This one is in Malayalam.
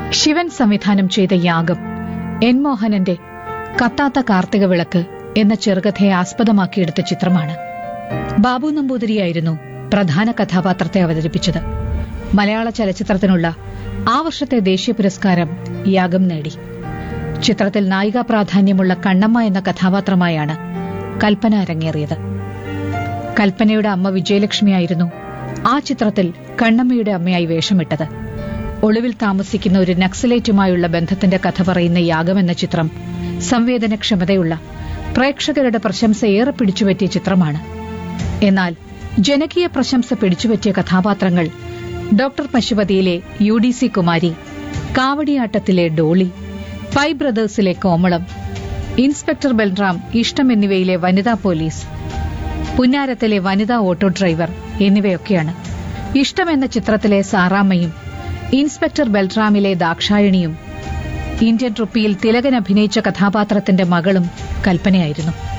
ശിവൻ സംവിധാനം ചെയ്ത യാഗം എൻ മോഹനന്റെ കത്താത്ത കാർത്തിക വിളക്ക് എന്ന ചെറുകഥയെ ആസ്പദമാക്കിയെടുത്ത ചിത്രമാണ് ബാബു നമ്പൂതിരിയായിരുന്നു പ്രധാന കഥാപാത്രത്തെ അവതരിപ്പിച്ചത് മലയാള ചലച്ചിത്രത്തിനുള്ള ആ വർഷത്തെ ദേശീയ പുരസ്കാരം യാഗം നേടി ചിത്രത്തിൽ നായികാ പ്രാധാന്യമുള്ള കണ്ണമ്മ എന്ന കഥാപാത്രമായാണ് കൽപ്പന അരങ്ങേറിയത് കൽപ്പനയുടെ അമ്മ വിജയലക്ഷ്മിയായിരുന്നു ആ ചിത്രത്തിൽ കണ്ണമ്മയുടെ അമ്മയായി വേഷമിട്ടത് ഒളിവിൽ താമസിക്കുന്ന ഒരു നക്സലേറ്റുമായുള്ള ബന്ധത്തിന്റെ കഥ പറയുന്ന യാഗം എന്ന ചിത്രം സംവേദനക്ഷമതയുള്ള പ്രേക്ഷകരുടെ പ്രശംസ ഏറെ പിടിച്ചുപറ്റിയ ചിത്രമാണ് എന്നാൽ ജനകീയ പ്രശംസ പിടിച്ചുപറ്റിയ കഥാപാത്രങ്ങൾ ഡോക്ടർ പശുപതിയിലെ യു ഡി സി കുമാരി കാവടിയാട്ടത്തിലെ ഡോളി ഫൈവ് ബ്രദേഴ്സിലെ കോമളം ഇൻസ്പെക്ടർ ബൽറാം ഇഷ്ടം എന്നിവയിലെ വനിതാ പോലീസ് പുന്നാരത്തിലെ വനിതാ ഓട്ടോ ഡ്രൈവർ എന്നിവയൊക്കെയാണ് ഇഷ്ടം എന്ന ചിത്രത്തിലെ സാറാമ്മയും ഇൻസ്പെക്ടർ ബൽറാമിലെ ദാക്ഷായണിയും ഇന്ത്യൻ ട്രുപ്പിയിൽ തിലകൻ അഭിനയിച്ച കഥാപാത്രത്തിന്റെ മകളും കൽപ്പനയായിരുന്നു